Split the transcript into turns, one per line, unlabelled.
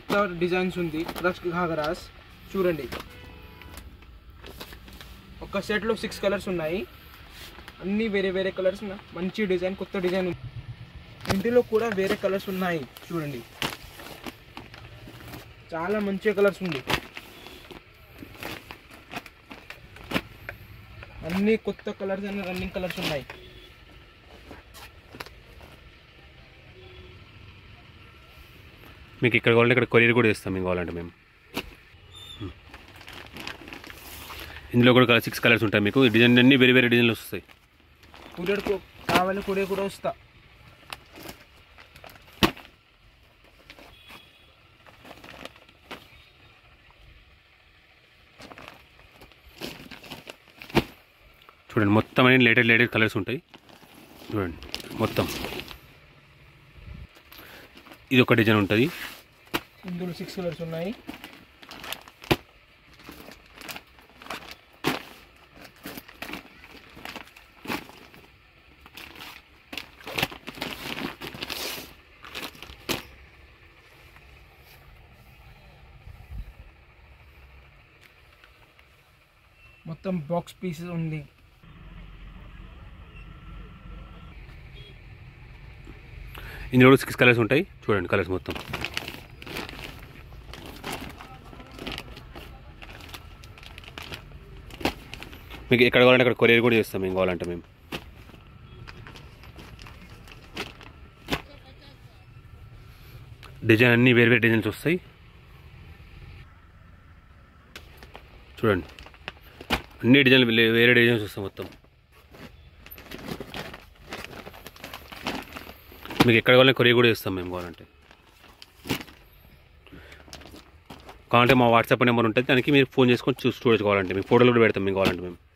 కొత్త డిజైన్స్ ఉంది రక్స్ ఘాగరాస్ చూడండి ఒక సెట్లో సిక్స్ కలర్స్ ఉన్నాయి అన్నీ వేరే వేరే కలర్స్ ఉన్నాయి మంచి డిజైన్ కొత్త డిజైన్ ఉంది ఇంటిలో కూడా వేరే కలర్స్ ఉన్నాయి చూడండి చాలా మంచి కలర్స్ ఉంది అన్ని కొత్త కలర్స్ అన్ని రన్నింగ్ కలర్స్ ఉన్నాయి
మీకు ఇక్కడ కావాలంటే ఇక్కడ కొరియర్ కూడా ఇస్తాం మీకు కావాలంటే మేము ఉమ్. ఇందులో కూడా కలర్ సిక్స్ కలర్స్ ఉంటాయి మీకు ఈ డిజైన్ అన్ని వేరే వేరే డిజైన్లు వస్తాయి
కూలర్ కావాలి కూలర్ కూడా వస్తా
చూడండి మొత్తం అన్ని లేటెడ్ లేటెడ్ కలర్స్ ఉంటాయి చూడండి మొత్తం ఇది ఒక డిజైన్ ఉంటుంది
ఇందులో సిక్స్ కలర్స్ ఉన్నాయి మొత్తం బాక్స్ పీసెస్ ఉంది
ఇందులో కూడా సిక్స్ కలర్స్ ఉంటాయి చూడండి కలర్స్ మొత్తం మీకు ఎక్కడ కావాలంటే అక్కడ కొరియర్ కూడా చేస్తాం మేము కావాలంటే మేము డిజైన్ అన్నీ వేరే వేరే డిజైన్స్ వస్తాయి చూడండి అన్ని డిజైన్లు వే- వేరే డిజైన్స్ వస్తాయి మొత్తం మీకు ఎక్కడ కావాలంటే కొరియర్ కూడా ఇస్తాం మేము కావాలంటే కావాలంటే మా వాట్సాప్ నెంబర్ ఉంటుంది దానికి మీరు ఫోన్ చేసుకొని చూసి చూడొచ్చు కావాలంటే మీకు ఫోటోలు కూడా పెడతాం మీకు కావాలంటే మేము